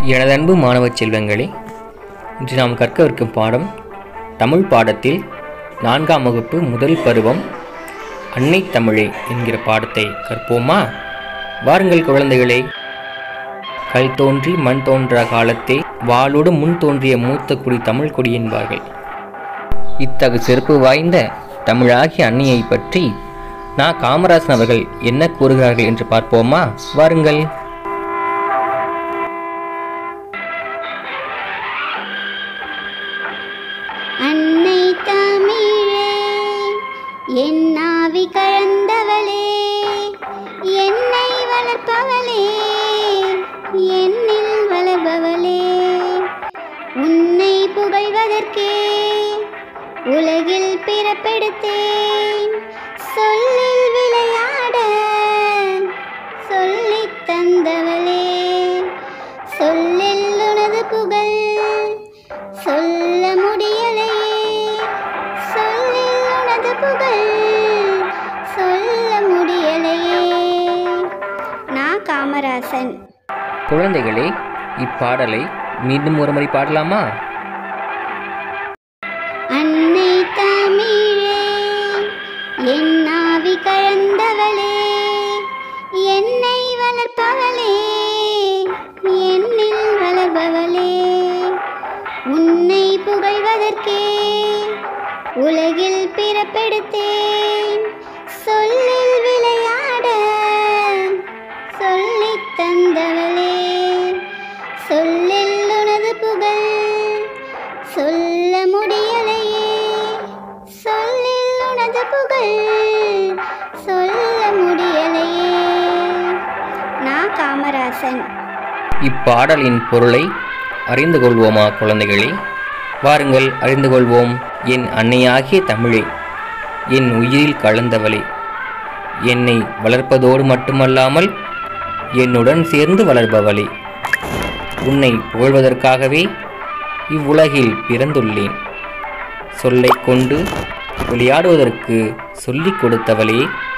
எனதன்பு மாணவ செல்வங்களே இன்று நாம் கற்கவிருக்கும் பாடம் தமிழ் பாடத்தில் நான்காம் வகுப்பு முதல் பருவம் அன்னை தமிழே என்கிற பாடத்தை கற்போமா வாருங்கள் குழந்தைகளே கல் தோன்றி மண் தோன்றா காலத்தே வாளோடு முன் தோன்றிய மூத்த குடி தமிழ் குடி என்பார்கள் இத்தகு சிறப்பு வாய்ந்த தமிழாகிய அன்னையை பற்றி நான் காமராசன் அவர்கள் என்ன கூறுகிறார்கள் என்று பார்ப்போமா வாருங்கள் அன்னை தமிழே என் ஆவி கழந்தவளே என்னை வளர்ப்பவளே என்னில் வளர்பவளே உன்னை புகழ்வதற்கே உலகில் பிறப்பெடுத்தேன் சொல்லில் விளையாட சொல்லித் தந்தவளே சொல்லில் உனது புகழ் சொல்ல முடியலையே சொல்லில் உனது புகழ் சொல்ல முடியலையே நான் காமராசன் குழந்தைகளே இப்பாடலை மீண்டும் ஒரு முறை பாடலாமா அன்னை தமிழே என் ஆவி கழந்தவளே என்னை வளர்ப்பவளே என்னில் வளர்பவளே உன்னை புகழ்வதற்கே உலகில் பிறப்பெடுத்தேன் சொல்லில் விளையாட சொல்லித் தந்தவளே சொல்லில் உனது புகழ் சொல்ல முடியலையே சொல்லில் உனது புகழ் சொல்ல முடியலையே நான் காமராசன் இப்பாடலின் பொருளை அறிந்து கொள்வோமா குழந்தைகளே வாருங்கள் அறிந்து கொள்வோம் என் அன்னையாகிய தமிழே என் உயிரில் கலந்தவளே என்னை வளர்ப்பதோடு மட்டுமல்லாமல் என்னுடன் சேர்ந்து வளர்பவளே உன்னை புகழ்வதற்காகவே இவ்வுலகில் பிறந்துள்ளேன் சொல்லைக் கொண்டு விளையாடுவதற்கு சொல்லிக் கொடுத்தவளே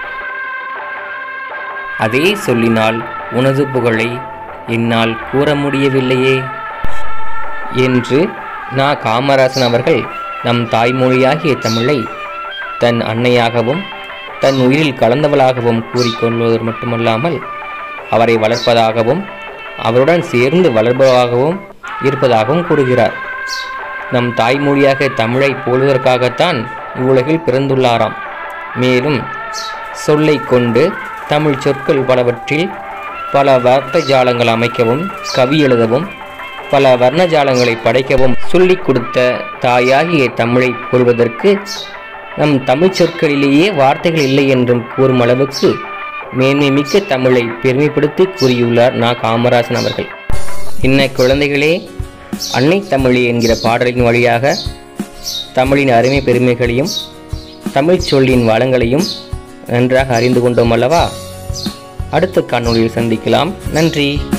அதே சொல்லினால் உனது புகழை என்னால் கூற முடியவில்லையே என்று நா காமராசன் அவர்கள் நம் தாய்மொழியாகிய தமிழை தன் அன்னையாகவும் தன் உயிரில் கலந்தவளாகவும் கூறிக்கொள்வதோடு மட்டுமல்லாமல் அவரை வளர்ப்பதாகவும் அவருடன் சேர்ந்து வளர்ப்பதாகவும் இருப்பதாகவும் கூறுகிறார் நம் தாய்மொழியாக தமிழை போலுவதற்காகத்தான் இவ்வுலகில் பிறந்துள்ளாராம் மேலும் சொல்லைக் கொண்டு தமிழ் சொற்கள் பலவற்றில் பல வர்த்த ஜாலங்கள் அமைக்கவும் கவி எழுதவும் பல வர்ணஜாலங்களை படைக்கவும் சொல்லிக் கொடுத்த தாயாகிய தமிழை கூறுவதற்கு நம் தமிழ் சொற்களிலேயே வார்த்தைகள் இல்லை என்றும் கூறும் அளவுக்கு மேன்மை மிக்க தமிழை பெருமைப்படுத்தி கூறியுள்ளார் நா காமராசன் அவர்கள் இன்ன குழந்தைகளே அன்னை தமிழ் என்கிற பாடலின் வழியாக தமிழின் அருமை பெருமைகளையும் தமிழ் சொல்லின் வளங்களையும் நன்றாக அறிந்து கொண்டோம் அல்லவா அடுத்த காணொளியில் சந்திக்கலாம் நன்றி